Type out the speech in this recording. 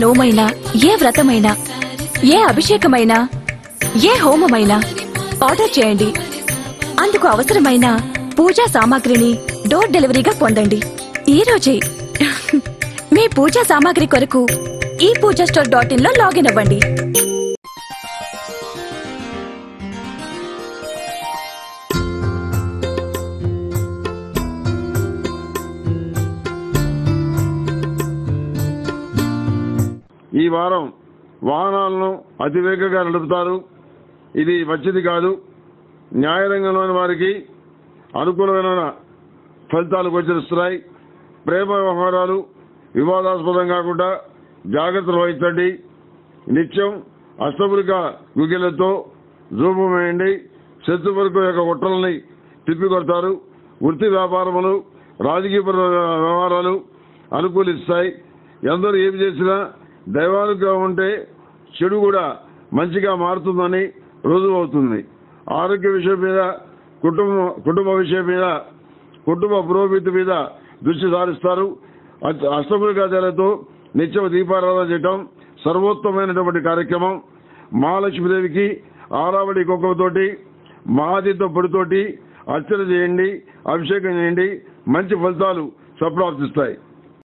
నోమైనా ఏ వ్రతమైనా ఏ అభిషేకమైనా ఏ హోమమైనా ఆర్డర్ చేయండి అందుకు అవసరమైన పూజా సామాగ్రిని డోర్ డెలివరీగా పొందండి ఈ రోజే మీ పూజా సామాగ్రి కొరకు ఈ పూజా స్టోర్ డాట్ ఇన్ లో లాగిన్ అవ్వండి ఈ వారం వాహనాలను అతివేగంగా నడుపుతారు ఇది మంచిది కాదు న్యాయరంగంలోని వారికి అనుకూలమైన ఫలితాలు గోచరిస్తున్నాయి ప్రేమ వ్యవహారాలు వివాదాస్పదం కాకుండా జాగ్రత్తలు వహించండి నిత్యం అష్టములిక గుగిలతో జూపం వేయండి శత్రువర్గ యొక్క కుట్రల్ని తిప్పికొడతారు వృత్తి వ్యాపారములు రాజకీయ వ్యవహారాలు అనుకూలిస్తాయి ఎందరూ ఏమి చేసినా దైవానుగ్రహం ఉంటే చెడు కూడా మంచిగా మారుతుందని రుజువు అవుతుంది ఆరోగ్య విషయం మీద కుటుంబ కుటుంబ విషయం మీద కుటుంబ పురోగతి మీద దృష్టి సారిస్తారు అష్ట- అష్టముల గజాలతో నిత్యం దీపారాధన చేయటం సర్వోత్తమైనటువంటి కార్యక్రమం మహాలక్ష్మీదేవికి ఆరావళి కుంకుమతోటి మహాదితో పొడితోటి అర్చన చేయండి అభిషేకం చేయండి మంచి ఫలితాలు సంప్రాప్తిస్తాయి